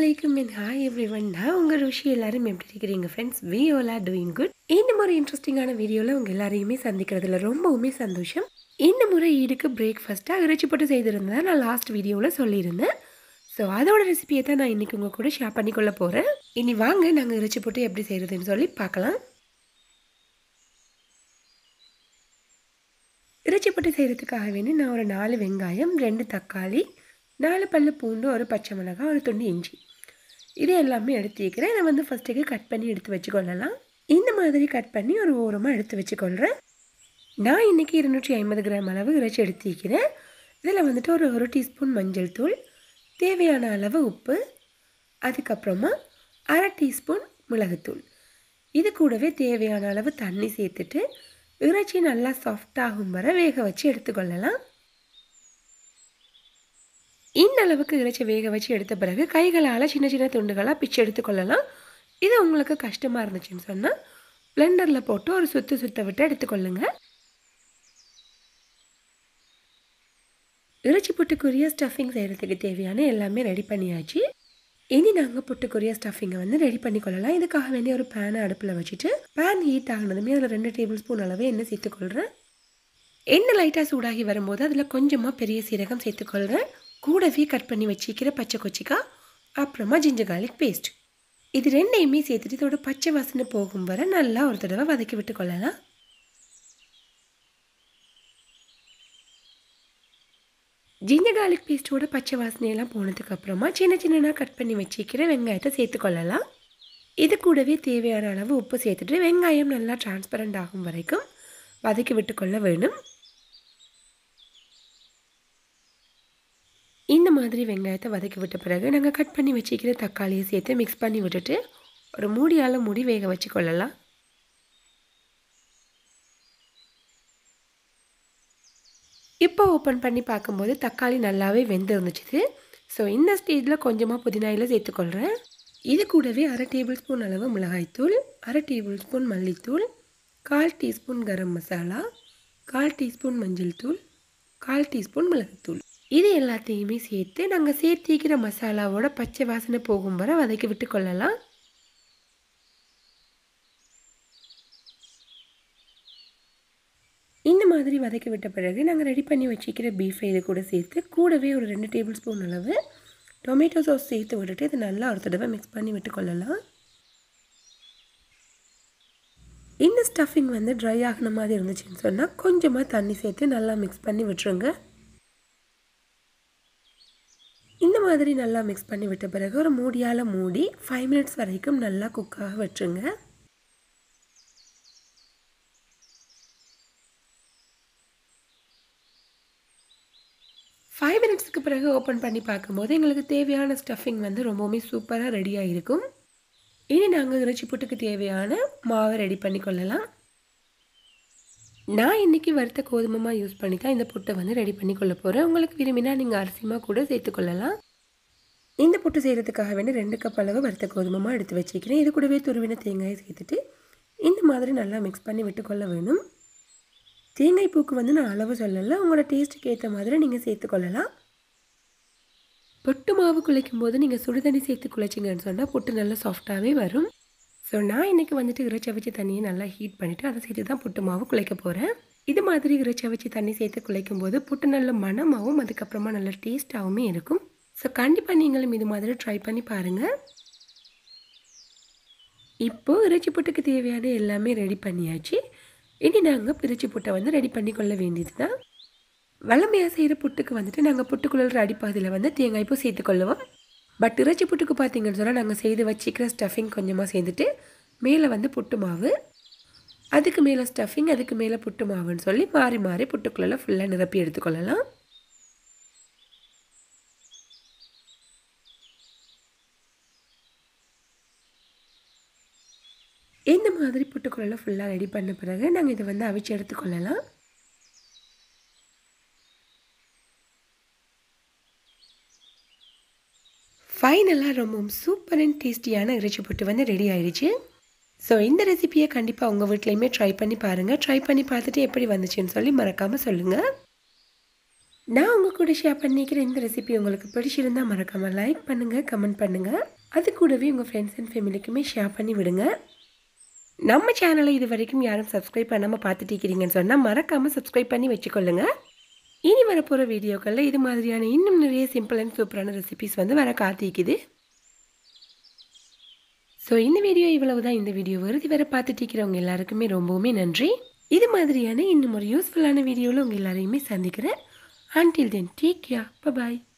அலைக்கும் என் hi every one நான் உங்கள் ருஷி எல்லாரும் எப்படி இருக்கிறீங்க friends we all doing good இந்த மாதிரி இன்ட்ரெஸ்டிங்கான வீடியோவில் உங்கள் எல்லாரையுமே சந்திக்கிறதுல ரொம்பவுமே சந்தோஷம் இந்த முறை ஈடுக்கு பிரேக்ஃபாஸ்ட்டாக இறைச்சி போட்டு செய்திருந்தேன் நான் லாஸ்ட் வீடியோவில் சொல்லியிருந்தேன் ஸோ அதோட ரெசிபியை தான் நான் இன்றைக்கி உங்கள் கூட ஷேர் பண்ணிக்கொள்ள போகிறேன் இனி வாங்க நாங்கள் இறைச்சி போட்டு எப்படி செய்கிறதுன்னு சொல்லி பார்க்கலாம் இறைச்சி போட்டு செய்கிறதுக்காக வேண்டி நான் ஒரு நாலு வெங்காயம் ரெண்டு தக்காளி நாலு பல்லு பூண்டு ஒரு பச்சை மிளகாய் ஒரு துண்டு இஞ்சி இது எல்லாமே எடுத்து வைக்கிறேன் இதை வந்து ஃபஸ்ட்டுக்கு கட் பண்ணி எடுத்து வச்சுக்கொள்ளலாம் இந்த மாதிரி கட் பண்ணி ஒரு ஓரமாக எடுத்து வச்சுக்கொள்கிறேன் நான் இன்றைக்கி இருநூற்றி ஐம்பது கிராம் அளவு இறைச்சி எடுத்து வைக்கிறேன் இதில் வந்துட்டு ஒரு ஒரு டீஸ்பூன் மஞ்சள் தூள் தேவையான அளவு உப்பு அதுக்கப்புறமா அரை டீஸ்பூன் மிளகுத்தூள் இது கூடவே தேவையான அளவு தண்ணி சேர்த்துட்டு இறைச்சி நல்லா சாஃப்டாகும் வரை வேக வச்சு எடுத்துக்கொள்ளலாம் இந்த அளவுக்கு இறைச்சி வேக வச்சு எடுத்த பிறகு கைகளால் சின்ன சின்ன துண்டுகளாக பிச்சு எடுத்துக்கொள்ளலாம் இது உங்களுக்கு கஷ்டமாக இருந்துச்சுன்னு சொன்னால் பிளெண்டரில் போட்டு ஒரு சுற்று சுத்த விட்டு எடுத்துக்கொள்ளுங்க இறைச்சி புட்டுக்குரிய ஸ்டஃபிங் செய்கிறதுக்கு தேவையான எல்லாமே ரெடி பண்ணியாச்சு இனி நாங்கள் புட்டுக்குரிய ஸ்டஃபிங்கை வந்து ரெடி பண்ணிக்கொள்ளலாம் இதுக்காக வேண்டிய ஒரு பேனை அடுப்பில் வச்சுட்டு பேன் ஹீட் ஆகினதுமே அதில் ரெண்டு டேபிள் ஸ்பூன் அளவு எண்ணெய் சேர்த்துக்கொள்கிறேன் எண்ணெய் லைட்டாக சூடாகி வரும்போது அதில் கொஞ்சமாக பெரிய சீரகம் சேர்த்துக்கொள்கிறேன் கூடவே கட் பண்ணி வச்சிக்கிற பச்சை கொச்சிக்காய் அப்புறமா ஜிஞ்சர் கார்லிக் பேஸ்ட் இது ரெண்டையுமே சேர்த்துட்டு இதோட பச்சை வாசனை போகும் வரை நல்லா ஒரு தடவை வதக்கி விட்டு கொள்ளலாம் ஜிஞ்சர் கார்லிக் பேஸ்ட்டோட பச்சை வாசனையெல்லாம் போனதுக்கு அப்புறமா சின்ன சின்னதாக கட் பண்ணி வச்சிக்கிற வெங்காயத்தை சேர்த்துக்கொள்ளலாம் இது கூடவே தேவையான அளவு உப்பு சேர்த்துட்டு வெங்காயம் நல்லா டிரான்ஸ்பரண்ட் ஆகும் வரைக்கும் வதக்கி விட்டுக்கொள்ள வேணும் இந்த மாதிரி வெங்காயத்தை வதக்கி விட்ட பிறகு நாங்கள் கட் பண்ணி வச்சுக்கிற தக்காளியை சேர்த்து மிக்ஸ் பண்ணி விட்டுட்டு ஒரு மூடியால் மூடி வேக வச்சு கொள்ளலாம் இப்போ ஓப்பன் பண்ணி பார்க்கும்போது தக்காளி நல்லாவே வெந்து இருந்துச்சு ஸோ இந்த ஸ்டேஜில் கொஞ்சமாக புதினாயில் சேர்த்துக்கொள்கிறேன் இது கூடவே அரை டேபிள் ஸ்பூன் அளவு மிளகாய்த்தூள் அரை டேபிள் ஸ்பூன் மல்லித்தூள் கால் டீஸ்பூன் கரம் மசாலா கால் டீஸ்பூன் மஞ்சள் தூள் கால் டீஸ்பூன் மிளகுத்தூள் இது எல்லாத்தையுமே சேர்த்து நாங்கள் சேர்த்திக்கிற மசாலாவோட பச்சை வாசனை போகும் வரை வதக்கி விட்டு கொள்ளலாம் இந்த மாதிரி வதக்கி விட்ட பிறகு நாங்கள் ரெடி பண்ணி வச்சுக்கிற பீஃபை இது கூட சேர்த்து கூடவே ஒரு ரெண்டு டேபிள் ஸ்பூன் அளவு டொமேட்டோ சாஸ் சேர்த்து விட்டுட்டு இது நல்லா ஒரு தடவை மிக்ஸ் பண்ணி விட்டு கொள்ளலாம் இந்த ஸ்டஃபிங் வந்து ட்ரை ஆகின மாதிரி இருந்துச்சுன்னு சொன்னால் கொஞ்சமாக தண்ணி சேர்த்து நல்லா மிக்ஸ் பண்ணி விட்டுருங்க இந்த மாதிரி நல்லா மிக்ஸ் பண்ணி விட்ட பிறகு ஒரு மூடியால் மூடி ஃபைவ் மினிட்ஸ் வரைக்கும் நல்லா குக்காக வச்சுருங்க ஃபைவ் மினிட்ஸ்க்கு பிறகு ஓப்பன் பண்ணி பார்க்கும்போது எங்களுக்கு தேவையான ஸ்டஃபிங் வந்து ரொம்பவுமே சூப்பராக ரெடியாக இருக்கும் இனி நாங்கள் இறைச்சி புட்டுக்கு தேவையான மாவை ரெடி பண்ணி கொள்ளலாம் நான் இன்றைக்கி வறுத்த கோதுமமாக யூஸ் பண்ணி தான் இந்த புட்டை வந்து ரெடி பண்ணி கொள்ள போகிறேன் உங்களுக்கு விரும்பினா நீங்கள் அரிசிமா கூட சேர்த்துக்கொள்ளலாம் இந்த புட்டு செய்கிறதுக்காக வேண்டி ரெண்டு கப் அளவு வறுத்த கோதுமமாக எடுத்து வச்சுக்கிறேன் இது கூடவே துருவின தேங்காயை சேர்த்துட்டு இந்த மாதிரி நல்லா மிக்ஸ் பண்ணி விட்டுக்கொள்ள வேணும் தேங்காய் பூக்கு வந்து நான் அளவு சொல்லலை உங்களோட டேஸ்ட்டுக்கு ஏற்ற மாதிரி நீங்கள் சேர்த்துக்கொள்ளலாம் பொட்டு மாவு குழைக்கும் போது நீங்கள் சுடுதண்ணி சேர்த்து குழைச்சிங்கன்னு சொன்னால் பொட்டு நல்லா சாஃப்டாகவே வரும் ஸோ நான் இன்றைக்கி வந்துட்டு இறைச்சி வச்சு தண்ணியை நல்லா ஹீட் பண்ணிவிட்டு அதை சேர்த்து தான் புட்டு மாவு குழைக்க போகிறேன் இது மாதிரி இறைச்சி வச்சு தண்ணி சேர்த்து குழைக்கும் போது புட்டு நல்ல மணமாகவும் அதுக்கப்புறமா நல்ல டேஸ்ட்டாகவும் இருக்கும் ஸோ கண்டிப்பாக நீங்களும் இது மாதிரி ட்ரை பண்ணி பாருங்கள் இப்போது இறைச்சி புட்டுக்கு தேவையான எல்லாமே ரெடி பண்ணியாச்சு இனி நாங்கள் பிரிச்சி புட்டை வந்து ரெடி பண்ணி கொள்ள வேண்டியது தான் வளமையாக செய்கிற புட்டுக்கு வந்துட்டு நாங்கள் புட்டுக்குள்ள அடிப்பாதியில் வந்து தேங்காய் பூ சேர்த்துக்கொள்ளுவோம் பட் இறைச்சி புட்டுக்கு பார்த்தீங்கன்னு சொன்னால் நாங்கள் செய்து வச்சுக்கிற ஸ்டஃபிங் கொஞ்சமாக சேர்ந்துட்டு மேலே வந்து புட்டு மாவு அதுக்கு மேலே ஸ்டஃபிங் அதுக்கு மேலே புட்டு மாவுன்னு சொல்லி மாறி மாறி புட்டுக்குள்ளே ஃபுல்லாக நிரப்பி எடுத்துக்கொள்ளலாம் இந்த மாதிரி புட்டுக்குள்ளே ஃபுல்லாக ரெடி பண்ண பிறகு நாங்கள் இதை வந்து அவிச்சு எடுத்துக்கொள்ளலாம் ஃபைனலாக ரொம்பவும் சூப்பர் அண்ட் டேஸ்டியான இறைச்சி புட்டு வந்து ரெடி ஆயிடுச்சு ஸோ இந்த ரெசிபியை கண்டிப்பாக உங்கள் வீட்லேயுமே ட்ரை பண்ணி பாருங்கள் ட்ரை பண்ணி பார்த்துட்டு எப்படி வந்துச்சுன்னு சொல்லி மறக்காமல் சொல்லுங்கள் நான் உங்கள் கூட ஷேர் பண்ணிக்கிற இந்த ரெசிபி உங்களுக்கு பிடிச்சிருந்தா மறக்காமல் லைக் பண்ணுங்கள் கமெண்ட் பண்ணுங்கள் அது கூடவே உங்கள் ஃப்ரெண்ட்ஸ் அண்ட் ஃபேமிலிக்குமே ஷேர் பண்ணி விடுங்க நம்ம சேனலை இது வரைக்கும் யாரும் சப்ஸ்கிரைப் பண்ணாமல் பார்த்துட்டு இருக்கிறீங்கன்னு சொன்னால் மறக்காமல் சப்ஸ்கிரைப் பண்ணி வச்சுக்கொள்ளுங்க இனி வரப்போகிற வீடியோக்களில் இது மாதிரியான இன்னும் நிறைய சிம்பிள் அண்ட் சூப்பரான ரெசிபிஸ் வந்து வர காத்திக்குது ஸோ இந்த வீடியோ இவ்வளவு தான் இந்த வீடியோ வருது வர பார்த்துட்டு இருக்கிறவங்க எல்லாருக்குமே ரொம்பவுமே நன்றி இது மாதிரியான இன்னும் ஒரு யூஸ்ஃபுல்லான வீடியோவில் உங்கள் எல்லாரையுமே சந்திக்கிறேன் அன்டில் தென் டேக் கேர் பாய்